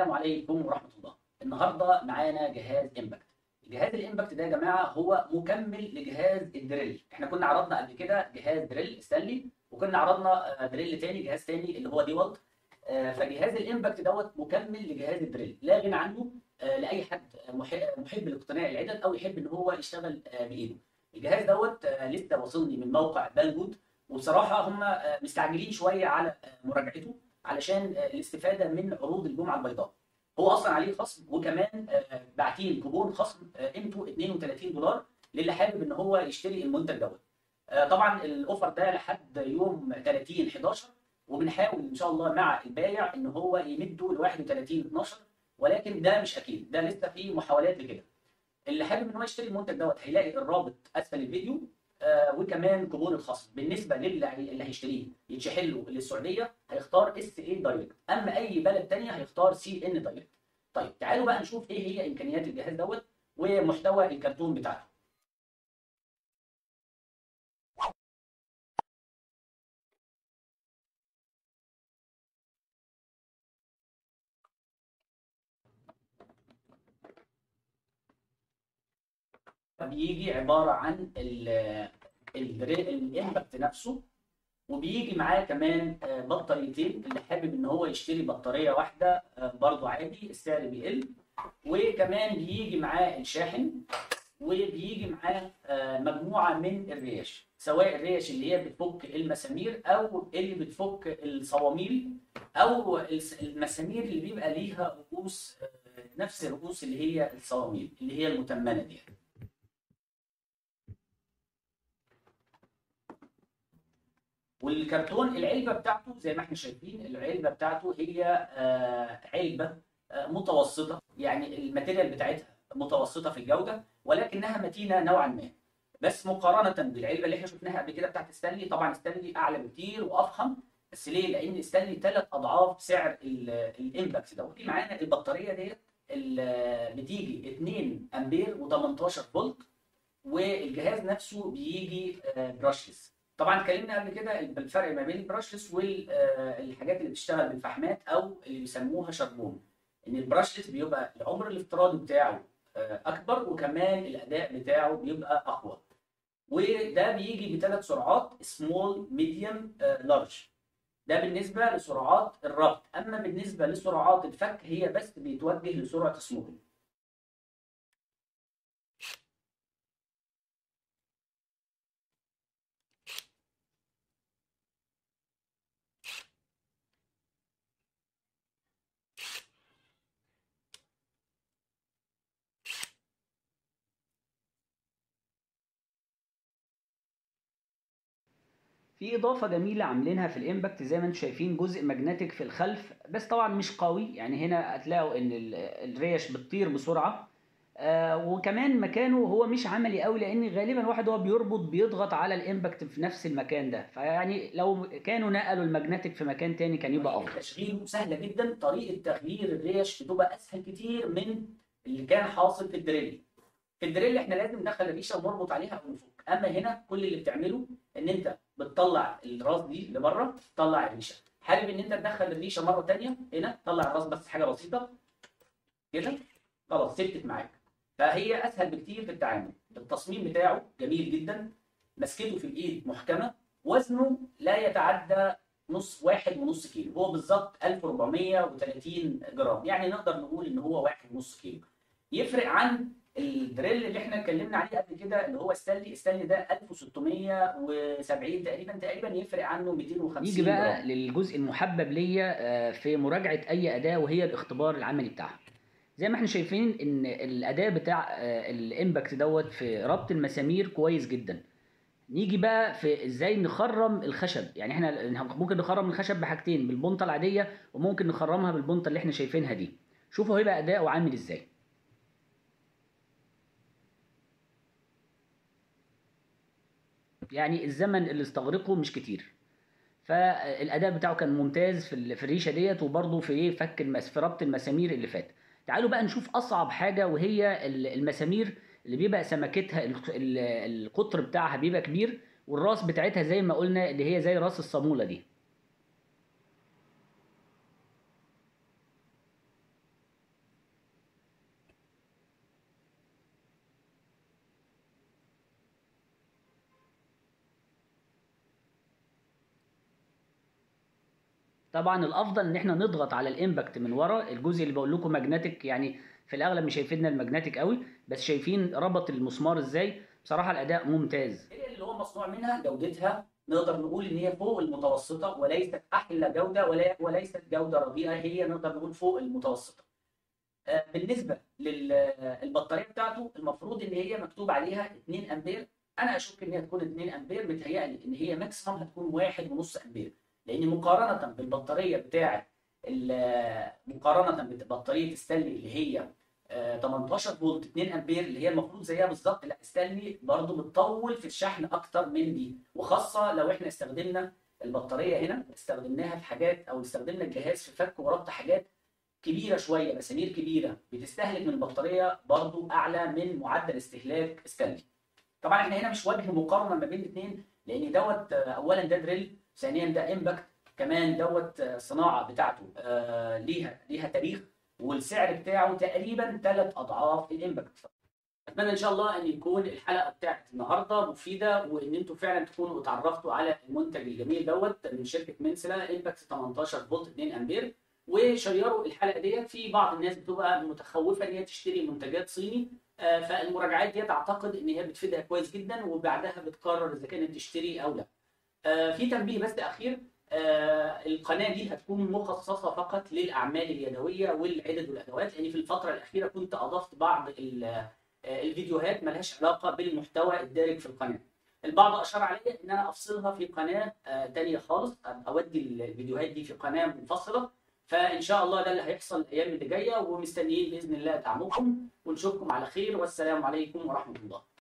عليكم ورحمه الله النهارده معانا جهاز امباكت جهاز الامباكت ده يا جماعه هو مكمل لجهاز الدريل احنا كنا عرضنا قبل كده جهاز دريل ستانلي وكنا عرضنا آه، دريل تاني جهاز تاني اللي هو ديوالت آه، فجهاز الامباكت دوت مكمل لجهاز الدريل لا غنى عنه آه، لاي حد مح- محب لاقتناء العدد او يحب ان هو يشتغل آه، بايده الجهاز دوت آه، لسه واصلني من موقع بالجود وبصراحه هم آه، مستعجلين شويه على آه، مراجعته علشان آه، الاستفاده من عروض الجمعه البيضاء هو اصلا عليه خصم وكمان آه، باعتين كوبون خصم آه، قيمته 32 دولار للي حابب ان هو يشتري المنتج دوت آه، طبعا الاوفر ده لحد يوم 30 11 وبنحاول ان شاء الله مع البايع ان هو يمده ل 31 12 ولكن ده مش اكيد ده لسه في محاولات لكده اللي حابب ان هو يشتري المنتج دوت هيلاقي الرابط اسفل الفيديو آه وكمان كوبون الخصم بالنسبه للي هي- اللي هيشتريه يتشحن له للسعوديه هيختار اس اي دايركت اما اي بلد تانية هيختار سي ان دايركت طيب تعالوا بقى نشوف ايه هي امكانيات الجهاز دوت ومحتوى الكرتون بتاعته بيجي عباره عن ال- الدري- الامباكت نفسه وبيجي معاه كمان آه، بطاريتين اللي حابب ان هو يشتري بطاريه واحده آه، برضو عادي السعر بيقل وكمان بيجي معاه الشاحن وبيجي معاه آه، مجموعه من الريش سواء الريش اللي هي بتفك المسامير او اللي بتفك الصواميل او الس- المسامير اللي بيبقى ليها رؤوس آه، نفس الرؤوس اللي هي الصواميل اللي هي المتمنه دي والكرتون العلبه بتاعته زي ما احنا شايفين العلبه بتاعته هي آه، علبه آه، متوسطه يعني الماتيريال بتاعتها متوسطه في الجوده ولكنها متينه نوعا ما بس مقارنه بالعلبه اللي احنا شفناها قبل كده بتاعت ستانلي طبعا ستانلي اعلى بكتير وافخم بس ليه؟ لان ستانلي ثلاث اضعاف سعر ال- الامباكس دوت في معانا البطاريه ديت ال- بتيجي 2 امبير و18 فولت والجهاز نفسه بيجي براشلس طبعا اتكلمنا قبل كده بالفرق ما بين البراشلس والحاجات اللي بتشتغل بالفحمات او اللي بيسموها شربون ان البراشلس بيبقى العمر الافتراضي بتاعه آه، اكبر وكمان الاداء بتاعه بيبقى اقوى وده بيجي بثلاث سرعات سمول ميديوم لارج ده بالنسبه لسرعات الربط اما بالنسبه لسرعات الفك هي بس بيتوجه لسرعه سمول في اضافه جميله عاملينها في الامباكت زي ما انتم شايفين جزء ماجنتيك في الخلف بس طبعا مش قوي يعني هنا هتلاقوا ان ال- الريش بتطير بسرعه آه وكمان مكانه هو مش عملي قوي لان غالبا واحد هو بيربط بيضغط على الامباكت في نفس المكان ده فيعني لو كانوا نقلوا الماجنتيك في مكان تاني كان يبقى افضل تشغيله سهله جدا طريقه تغيير الريش بتبقى اسهل كتير من اللي كان حاصل في الدريل في الدريل احنا لازم ندخل الريشه ونربط عليها او نفك اما هنا كل اللي بتعمله ان انت بتطلع الراس دي لبره تطلع الريشه حابب ان انت تدخل الريشه مره تانية هنا طلع الراس بس حاجه بسيطه كده خلاص ثبتت معاك فهي اسهل بكتير في التعامل التصميم بتاعه جميل جدا مسكته في الايد محكمه وزنه لا يتعدى نص واحد ونص كيلو هو بالظبط 1430 جرام يعني نقدر نقول ان هو واحد ونص كيلو يفرق عن الدريل اللي احنا اتكلمنا عليه قبل كده اللي هو ستانلي ستانلي ده 1670 تقريبا تقريبا يفرق عنه 250 نيجي بقى جرام. للجزء المحبب ليا آه، في مراجعه اي اداه وهي الاختبار العملي بتاعها زي ما احنا شايفين ان الاداء بتاع آه، الامباكت دوت في ربط المسامير كويس جدا نيجي بقى في ازاي نخرم الخشب يعني احنا ممكن نخرم الخشب بحاجتين بالبنطه العاديه وممكن نخرمها بالبنطه اللي احنا شايفينها دي شوفوا هيبقى اداؤه عامل ازاي يعني الزمن اللي استغرقه مش كتير فالاداء بتاعه كان ممتاز في ال- في الريشه ديت وبرضه في ايه فك المس في ربط المسامير اللي فات تعالوا بقى نشوف اصعب حاجه وهي ال- المسامير اللي بيبقى سمكتها ال- ال- القطر بتاعها بيبقى كبير والراس بتاعتها زي ما قلنا اللي هي زي راس الصاموله دي طبعا الافضل ان احنا نضغط على الامباكت من ورا الجزء اللي بقول لكم ماجنتيك يعني في الاغلب مش هيفيدنا الماجنتيك قوي بس شايفين ربط المسمار ازاي بصراحه الاداء ممتاز الماتيريال اللي هو مصنوع منها جودتها نقدر نقول ان هي فوق المتوسطه وليست احلى جوده ولا وليست جوده رديئه هي نقدر نقول فوق المتوسطه. آه، بالنسبه للبطاريه بتاعته المفروض ان هي مكتوب عليها 2 امبير انا اشك ان هي تكون 2 امبير متهيألي ان هي ماكسيمم هتكون 1.5 امبير لان مقارنه بالبطاريه بتاعه ال- مقارنه ببطاريه ستانلي اللي هي آه، 18 فولت 2 امبير اللي هي المفروض زيها بالظبط لا ستانلي برضو بتطول في الشحن اكتر من دي وخاصه لو احنا استخدمنا البطاريه هنا استخدمناها في حاجات او استخدمنا الجهاز في فك وربط حاجات كبيره شويه مسامير كبيره بتستهلك من البطاريه برضو اعلى من معدل استهلاك ستانلي طبعا احنا هنا مش وجه مقارنه ما بين الاثنين لان دوت آه، اولا ده دريل ثانيا ده امباكت كمان دوت آه، الصناعه بتاعته آه، ليها ليها تاريخ والسعر بتاعه تقريبا ثلاث اضعاف الامباكت اتمنى ان شاء الله ان يكون الحلقه بتاعت النهارده مفيده وان انتم فعلا تكونوا اتعرفتوا على المنتج الجميل دوت من شركه منسلا امباكت 18 فولت 2 امبير وشيروا الحلقه ديت في بعض الناس بتبقى متخوفه ان هي تشتري منتجات صيني آه، فالمراجعات ديت اعتقد ان هي بتفيدها كويس جدا وبعدها بتقرر اذا كانت تشتري او لا. آه، في تنبيه بس اخير آه، القناه دي هتكون مخصصه فقط للاعمال اليدويه والعدد والادوات لان في الفتره الاخيره كنت اضفت بعض ال- آه، الفيديوهات ملهاش علاقه بالمحتوى الدارج في القناه. البعض اشار عليا ان انا افصلها في قناه آه، تانية خالص اودي الفيديوهات دي في قناه منفصله فان شاء الله ده اللي هيحصل الايام اللي جايه ومستنيين باذن الله دعمكم ونشوفكم على خير والسلام عليكم ورحمه الله.